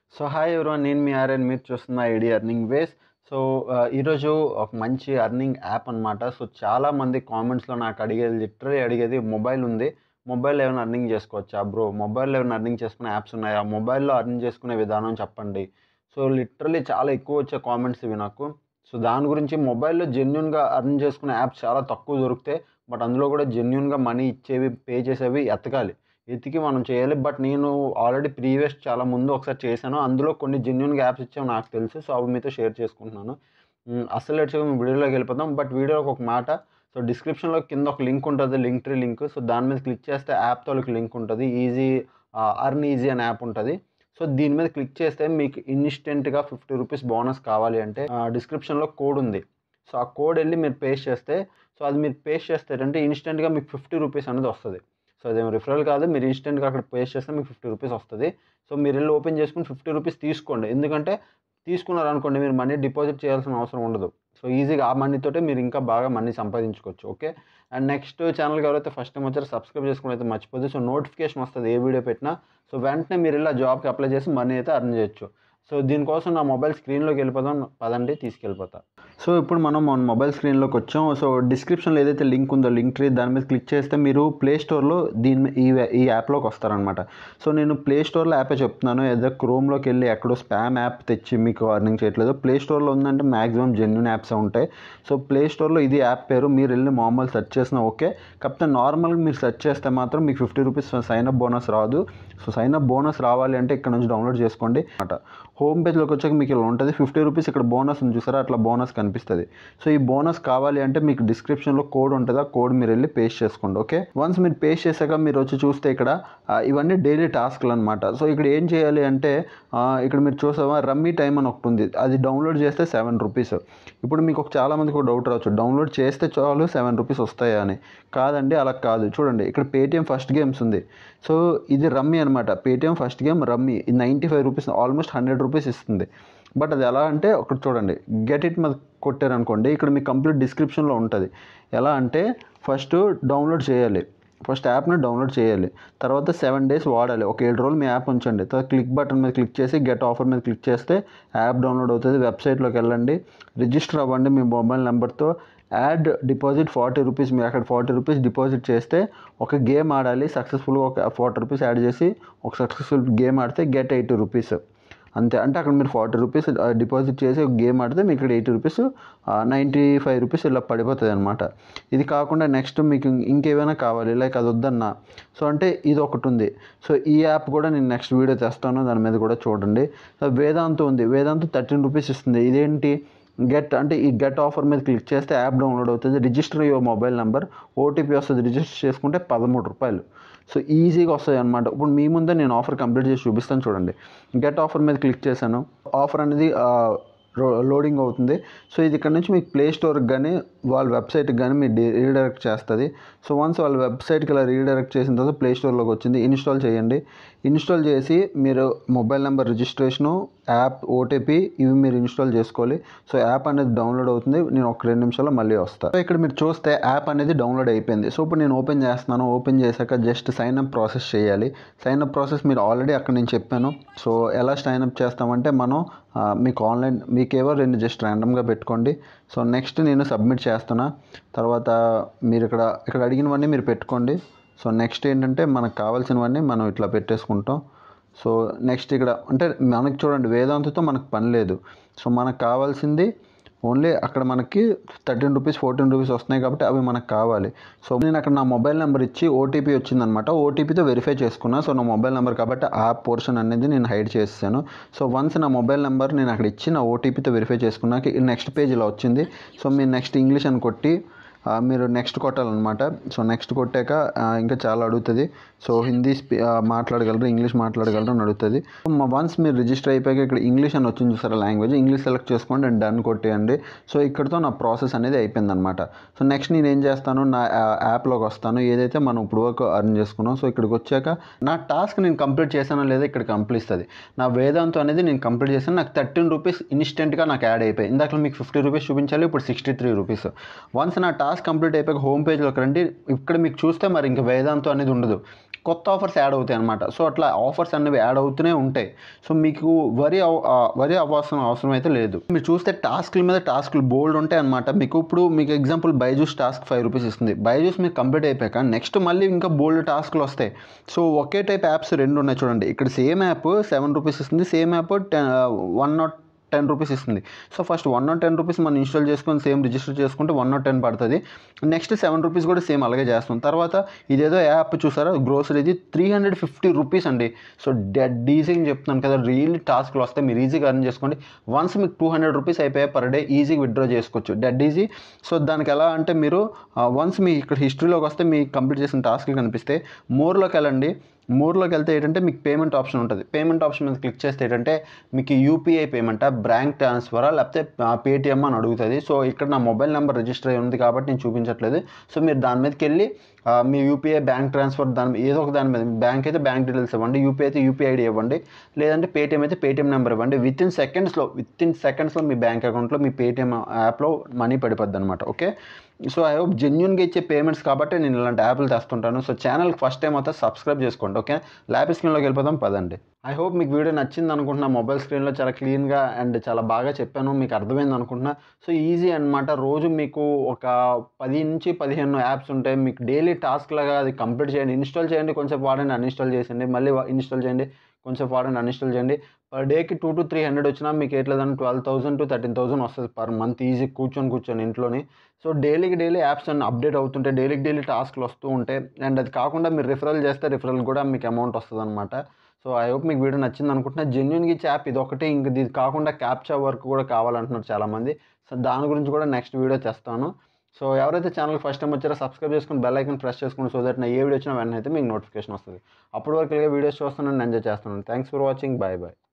so hi everyone నేను మీ RN మీరు చూస్తున్న ఐడి అర్నింగ్ వేస్ సో ఆ, ఈరోజు ఒక మంచి అర్నింగ్ యాప్ అనమాట సో చాలా మంది కామెంట్స్లో నాకు అడిగేది లిటరలీ అడిగేది మొబైల్ ఉంది మొబైల్ ఏమైనా అర్నింగ్ చేసుకోవచ్చా బ్రో మొబైల్లో ఏమైనా అర్నింగ్ చేసుకునే యాప్స్ ఉన్నాయా మొబైల్లో అర్నింగ్ చేసుకునే విధానం చెప్పండి సో లిటరలీ చాలా ఎక్కువ వచ్చే కామెంట్స్ ఇవి నాకు సో దాని గురించి మొబైల్లో జెన్యున్గా అర్న్ చేసుకునే యాప్స్ చాలా తక్కువ దొరుకుతాయి బట్ అందులో కూడా జెన్యున్గా మనీ ఇచ్చేవి పే చేసేవి ఎతకాలి ఎతికి మనం చేయాలి బట్ నేను ఆల్రెడీ ప్రీవియస్ చాలా ముందు ఒకసారి చేశాను అందులో కొన్ని జెన్యున్గా యాప్స్ ఇచ్చావు నాకు తెలుసు సో అవి మీతో షేర్ చేసుకుంటున్నాను మ్, అసలు లేట్ చేయకుండా వీడియోలోకి వెళ్ళిపోతాం బట్ వీడియోకి ఒక మాట సో డిస్క్రిప్షన్లో కింద ఒక లింక్ ఉంటుంది లింక్ ట్రీ లింక్ సో దాని మీద క్లిక్ చేస్తే యాప్ తోలికి లింక్ ఉంటుంది ఈజీ అర్న్ ఈజీ అనే యాప్ ఉంటుంది సో దీని మీద క్లిక్ చేస్తే మీకు ఇన్స్టెంట్గా ఫిఫ్టీ రూపీస్ బోనస్ కావాలి అంటే డిస్క్రిప్షన్లో కోడ్ ఉంది సో ఆ కోడ్ వెళ్ళి మీరు పేస్ట్ చేస్తే సో అది మీరు పేస్ట్ చేస్తారంటే ఇన్స్టెంట్గా మీకు ఫిఫ్టీ రూపీస్ అనేది వస్తుంది సో అదేం రిఫరల్ కాదు మీరు ఇన్స్టెంట్గా అక్కడ పేస్ట్ చేస్తే మీకు ఫిఫ్టీ రూపీస్ వస్తుంది సో మీరు వెళ్ళి ఓపెన్ చేసుకుని ఫిఫ్టీ రూపీస్ తీసుకోండి ఎందుకంటే తీసుకున్నారు అనుకోండి మీరు మనీ డిపాజిట్ చేయాల్సిన అవసరం ఉండదు సో ఈజీగా ఆ మనీతోటే మీరు ఇంకా బాగా మనీ సంపాదించుకోవచ్చు ఓకే అండ్ నెక్స్ట్ ఛానల్కి ఎవరైతే ఫస్ట్ టైం వచ్చారో సబ్స్క్రైబ్ చేసుకుని అయితే మర్చిపోదు సో నోటిఫికేషన్ వస్తుంది ఏ వీడియో పెట్టినా సో వెంటనే మీరు ఇలా జాబ్కి అప్లై చేసి మనీ అయితే అర్న్ చేయొచ్చు సో దీనికోసం నా మొబైల్ స్క్రీన్లోకి వెళ్ళిపోదాం పదండి తీసుకెళ్ళిపోతా సో ఇప్పుడు మనం మన మొబైల్ స్క్రీన్లోకి వచ్చాం సో డిస్క్రిప్షన్లో ఏదైతే లింక్ ఉందో లింక్ ట్రీ దాని మీద క్లిక్ చేస్తే మీరు ప్లే స్టోర్లో దీని మీ- ఈ ఈ యాప్లోకి వస్తారనమాట సో నేను ప్లే స్టోర్లో యాపే చెప్తున్నాను ఏదో క్రోమ్లోకి వెళ్ళి ఎక్కడో స్పామ్ యాప్ తెచ్చి మీకు అర్నింగ్ చేయట్లేదు ప్లే స్టోర్లో ఉందంటే మ్యాక్సిమం జెన్యున్ యాప్స్ ఉంటాయి సో ప్లే స్టోర్లో ఇది యాప్ పేరు మీరు వెళ్ళి మామూలు సెర్చ్ చేసినా ఓకే కాకపోతే నార్మల్గా మీరు సెర్చ్ చేస్తే మాత్రం మీకు fifty rupees sign up bonus రాదు సో సైన్ అప్ బోనస్ రావాలి అంటే ఇక్కడ నుంచి డౌన్లోడ్ చేసుకోండి అనమాట హోమ్ పేజ్లోకి వచ్చాక మీకు ఇలా ఉంటుంది ఫిఫ్టీ రూపీస్ ఇక్కడ బోనస్ ఉంది చూసారా అట్లా బోనస్ కనిపిస్తుంది సో ఈ బోనస్ కావాలి అంటే మీకు డిస్క్రిప్షన్లో కోడ్ ఉంటుంది ఆ కోడ్ మీరు వెళ్ళి పేస్ట్ చేసుకోండి ఓకే వన్స్ మీరు పేస్ట్ చేశాక మీరు వచ్చి చూస్తే ఇక్కడ ఆ, ఇవన్నీ డైలీ టాస్క్లు అనమాట సో ఇక్కడ ఏం చేయాలి అంటే ఆ, ఇక్కడ మీరు చూసావా రమ్మీ టైం అని ఒకటి ఉంది అది డౌన్లోడ్ చేస్తే సెవెన్ రూపీస్ ఇప్పుడు మీకు ఒక చాలా మందికి ఒక డౌట్ రావచ్చు డౌన్లోడ్ చేస్తే చాలు సెవెన్ రూపీస్ వస్తాయా అని కాదండి అలా కాదు చూడండి ఇక్కడ పేటిఎం ఫస్ట్ గేమ్స్ ఉంది సో ఇది రమ్మీ అనమాట పేటిఎం ఫస్ట్ గేమ్ రమ్మీ ఇది ninety five rupees almost hundred rupees ఇస్తుంది బట్ అది ఎలా అంటే ఒకటి చూడండి గెట్ ఇట్ మీద కొట్టారనుకోండి ఇక్కడ మీకు కంప్లీట్ డిస్క్రిప్షన్లో ఉంటుంది ఎలా అంటే ఫస్ట్ డౌన్లోడ్ చేయాలి ఫస్ట్ యాప్ని డౌన్లోడ్ చేయాలి తర్వాత సెవెన్ డేస్ వాడాలి ఒక ఏడు రోజులు మీ యాప్ ఉంచండి తర్వాత క్లిక్ బటన్ మీద క్లిక్ చేసి గెట్ ఆఫర్ మీద క్లిక్ చేస్తే యాప్ డౌన్లోడ్ అవుతుంది వెబ్సైట్లోకి వెళ్ళండి రిజిస్టర్ అవ్వండి మీ మొబైల్ నెంబర్తో యాడ్ డిపాజిట్ ఫార్టీ రూపీస్ మీరు అక్కడ ఫార్టీ రూపీస్ డిపాజిట్ చేస్తే ఒక గేమ్ ఆడాలి సక్సెస్ఫుల్గా ఒక ఫార్టీ రూపీస్ యాడ్ చేసి ఒక సక్సెస్ఫుల్ గేమ్ ఆడితే గెట్ ఎయిటీ రూపీస్ అంతే అంటే అక్కడ మీరు ఫార్టీ రూపీస్ డిపాజిట్ చేసి ఒక గేమ్ ఆడితే మీకు ఇక్కడ eighty rupees ninety five rupees ఇలా పడిపోతుంది అనమాట ఇది కాకుండా నెక్స్ట్ మీకు ఇంకేమైనా కావాలి లైక్ అది వద్దన్నా సో అంటే ఇది ఒకటి ఉంది సో ఈ యాప్ కూడా నేను నెక్స్ట్ వీడియో తెస్తాను దాని మీద కూడా చూడండి సో వేదాంత్ ఉంది వేదాంత్ థర్టీన్ రూపీస్ ఇస్తుంది ఇదేంటి గెట్ అంటే ఈ గెట్ ఆఫర్ మీద క్లిక్ చేస్తే యాప్ డౌన్లోడ్ అవుతుంది register your mobile number OTP వస్తుంది రిజిస్టర్ చేసుకుంటే పదమూడు రూపాయలు సో ఈజీగా వస్తాయి అనమాట ఇప్పుడు మీ ముందే నేను ఆఫర్ కంప్లీట్ చేసి చూపిస్తాను చూడండి గెట్ ఆఫర్ మీద క్లిక్ చేశాను ఆఫర్ అనేది ఆ, రో- లోడింగ్ అవుతుంది సో ఇది ఇక్కడ నుంచి మీకు ప్లే స్టోర్కి కానీ వాళ్ళ వెబ్సైట్కి కానీ మీరు డి- రీడైరెక్ట్ చేస్తుంది సో వన్స్ వాళ్ళ వెబ్సైట్కి ఇలా రీడైరెక్ట్ చేసిన తర్వాత ప్లే స్టోర్లోకి వచ్చింది ఇన్స్టాల్ చేయండి ఇన్స్టాల్ చేసి మీరు mobile number registration app OTP ఇవి మీరు ఇన్స్టాల్ చేసుకోవాలి సో యాప్ అనేది డౌన్లోడ్ అవుతుంది నేను ఒక రెండు నిమిషాల్లో మళ్ళీ వస్తాను సో ఇక్కడ మీరు చూస్తే యాప్ అనేది డౌన్లోడ్ అయిపోయింది సో ఇప్పుడు నేను ఓపెన్ చేస్తున్నాను ఓపెన్ చేశాక జస్ట్ సైన్ అప్ ప్రాసెస్ చేయాలి సైన్ అప్ ప్రాసెస్ మీరు ఆల్రెడీ అక్కడ నేను చెప్పాను సో ఎలా సైన్ అప్ చేస్తామంటే మనం ఆ, మీకు ఆన్లైన్ మీకేవో రెండు జస్ట్ ర్యాండమ్గా పెట్టుకోండి సో నెక్స్ట్ నేను సబ్మిట్ చేస్తున్నా తర్వాత మీరు ఇక్కడ ఇక్కడ అడిగినవన్నీ మీరు పెట్టుకోండి సో నెక్స్ట్ ఏంటంటే మనకు కావాల్సినవన్నీ మనం ఇట్లా పెట్టేసుకుంటాం సో నెక్స్ట్ ఇక్కడ అంటే మనకి చూడండి వేదాంతతో మనకు పని లేదు సో మనకు కావాల్సింది ఓన్లీ అక్కడ మనకి థర్టీన్ రూపీస్ ఫోర్టీన్ రూపీస్ వస్తున్నాయి కాబట్టి అవి మనకు కావాలి సో నేను అక్కడ నా మొబైల్ నెంబర్ ఇచ్చి ఓటీపీ వచ్చిందనమాట ఓటీపీతో వెరిఫై చేసుకున్నా సో నా మొబైల్ నెంబర్ కాబట్టి ఆ పోర్షన్ అనేది నేను హైడ్ చేసాను సో వన్స్ నా మొబైల్ నెంబర్ నేను అక్కడ ఇచ్చి నా ఓటీపీతో వెరిఫై చేసుకున్నాక నెక్స్ట్ పేజ్ ఇలా వచ్చింది సో మీరు నెక్స్ట్ ఇంగ్లీష్ అని కొట్టి ఆ, మీరు నెక్స్ట్ కొట్టాలన్నమాట సో నెక్స్ట్ కొట్టాక ఆ, ఇంకా చాలా అడుగుతుంది సో హిందీ స్పీ- ఆ, మాట్లాడగలరు ఇంగ్లీష్ మాట్లాడగలరు అని అడుగుతుంది వన్స్ మీరు రిజిస్టర్ అయిపోయాక ఇక్కడ ఇంగ్లీష్ అని వచ్చింది చూసారా లాంగ్వేజ్ ఇంగ్లీష్ సెలెక్ట్ చేసుకోండి అండ్ డన్ కొట్టేయండి సో ఇక్కడతో నా ప్రాసెస్ అనేది అయిపోయింది అనమాట సో నెక్స్ట్ నేను ఏం చేస్తాను నా యాప్లోకి వస్తాను ఏదైతే మనం ఇప్పుడు వరకు అర్న్ చేసుకున్నాం సో ఇక్కడికి వచ్చాక నా టాస్క్ నేను కంప్లీట్ చేశానో లేదా ఇక్కడ కంప్లీట్ ఇస్తుంది నా వేదాంతం అనేది నేను కంప్లీట్ చేశాను నాకు థర్టీన్ రూపీస్ ఇన్స్టెంట్గా నాకు యాడ్ అయిపోయి ఇందాక మీకు ఫిఫ్టీ రూపీస్ చూపించాలి ఇప్పుడు సిక్స్టీ త్రీ రూపీస్ వన్స్ నా టాస్క్ టాస్క్ కంప్లీట్ అయిపోయాక హోమ్ పేజ్లోకి రండి ఇక్కడ మీకు చూస్తే మరి ఇంకా వేదాంతం అనేది ఉండదు కొత్త ఆఫర్స్ యాడ్ అవుతాయి అనమాట సో అట్లా ఆఫర్స్ అనేవి యాడ్ అవుతూనే ఉంటాయి సో మీకు వరి అవ- ఆ, వరి అవ్వాల్సిన అవసరం అయితే లేదు మీరు చూస్తే టాస్క్ల మీద టాస్క్లు బోల్డ్ ఉంటాయి అనమాట మీకు ఇప్పుడు మీకు example Byju's task five rupees ఇస్తుంది బైజూస్ మీకు కంప్లీట్ అయిపోయాక నెక్స్ట్ మళ్ళీ ఇంకా బోల్డ్ టాస్క్లు వస్తాయి సో ఒకే టైప్ యాప్స్ రెండు ఉన్నాయి చూడండి ఇక్కడ సేమ్ యాప్ సెవెన్ రూపీస్ ఇస్తుంది same app ten one not ten rupees ఇస్తుంది so first one not ten rupees మనం ఇన్స్టాల్ చేసుకొని సేమ్ రిజిస్టర్ చేసుకుంటే వన్ నాట్ టెన్ పడుతుంది నెక్స్ట్ సెవెన్ రూపీస్ కూడా సేమ్ అలాగే చేస్తాం తర్వాత ఇదేదో యాప్ చూసారా గ్రోసరీది త్రీ హండ్రెడ్ ఫిఫ్టీ రూపీస్ అండి సో డెడ్ ఈజీగా చెప్తున్నాను కదా రియల్లీ టాస్క్లు వస్తే మీరు ఈజీగా అర్న్ చేసుకోండి వన్స్ మీకు టూ హండ్రెడ్ రూపీస్ అయిపోయాయి పర్ డే ఈజీగా విత్డ్రా చేసుకోవచ్చు డెడ్ ఈజీ సో దానికి ఎలా అంటే మీరు వన్స్ మీ ఇక్కడ హిస్టరీలోకి వస్తే మీ కంప్లీట్ చేసిన టాస్క్లు కనిపిస్తే మోర్లోకి వెళ్ళండి మోర్లోకి వెళ్తే ఏంటంటే మీకు పేమెంట్ ఆప్షన్ ఉంటుంది పేమెంట్ ఆప్షన్ మీద క్లిక్ చేస్తే ఏంటంటే మీకు యూపీఐ పేమెంటా బ్యాంక్ ట్రాన్స్ఫరా లేకపోతే పేటిఎం అని అడుగుతుంది సో ఇక్కడ నా మొబైల్ నెంబర్ రిజిస్టర్ అయి ఉంది కాబట్టి నేను చూపించట్లేదు సో మీరు దాని మీదకి వెళ్ళి ఆ, మీ యూపీఐ బ్యాంక్ ట్రాన్స్ఫర్ దాని ఏదో ఒక దాని మీద బ్యాంక్ అయితే బ్యాంక్ డీటెయిల్స్ ఇవ్వండి యూపీఐ అయితే యూపీఐ ఐడి ఇవ్వండి లేదంటే పేటిఎం అయితే పేటిఎం నెంబర్ ఇవ్వండి విత్ ఇన్ సెకండ్స్లో విత్ ఇన్ సెకండ్స్లో మీ బ్యాంక్ అకౌంట్లో మీ పేటిఎం యాప్లో మనీ పడిపోద్ది అనమాట ఓకే సో ఐ హోప్ జెన్యున్గా ఇచ్చే పేమెంట్స్ కాబట్టి నేను ఇలాంటి యాప్లు తెస్తుంటాను సో ఛానల్కి ఫస్ట్ టైం అయితే సబ్స్క్రైబ్ చేసుకోండి ఓకే ల్యాప్ స్క్రీన్లోకి వెళ్ళిపోదాం పదండి ఐ హోప్ మీకు వీడియో నచ్చింది అనుకుంటున్నా మొబైల్ స్క్రీన్లో చాలా క్లీన్గా అండ్ చాలా బాగా చెప్పాను మీకు అర్థమైంది అనుకుంటున్నా సో ఈజీ అనమాట రోజు మీకు ఒక పది నుంచి పదిహేను యాప్స్ ఉంటాయి మీకు డైలీ టాస్క్ లాగా అది కంప్లీట్ చేయండి ఇన్స్టాల్ చేయండి కొంచెం వాడండి అన్ఇన్స్టాల్ చేసేయండి మళ్ళీ ఇన్స్టాల్ చేయండి కొంచెం వాడండి అన్ఇన్స్టాల్ చేయండి పర్ డేకి టూ టు త్రీ హండ్రెడ్ వచ్చినా మీకు ఎట్లేదని twelve thousand to thirteen thousand వస్తుంది పర్ మంత్ ఈజీ కూర్చొని కూర్చొని ఇంట్లోని సో డైలీకి డైలీ యాప్స్ అన్ని అప్డేట్ అవుతుంటాయి డైలీకి డైలీ టాస్క్లు వస్తూ ఉంటాయి అండ్ అది కాకుండా మీరు రిఫరల్ చేస్తే రిఫరల్ కూడా మీకు అమౌంట్ వస్తుంది అనమాట సో ఐ హోప్ మీకు వీడియో నచ్చింది అనుకుంటున్నా జెన్యున్గా ఇచ్చే యాప్ ఇది ఒకటి ఇంక ఇది కాకుండా క్యాప్చా వర్క్ కూడా కావాలంటున్నారు చాలామంది సో దాని గురించి కూడా నెక్స్ట్ వీడియో చేస్తాను సో ఎవరైతే ఛానల్ ఫస్ట్ టైం వచ్చారో సబ్స్క్రైబ్ చేసుకుని బెల్ ఐకన్ ప్రెస్ చేసుకుని సో దట్ నా ఏ వీడియో వచ్చినా వెంటనే అయితే మీకు నోటిఫికేషన్ వస్తుంది అప్పటి వరకు వీడియోస్ చూస్తున్నాను ఎంజాయ్ చేస్తున్నాను thanks for watching bye bye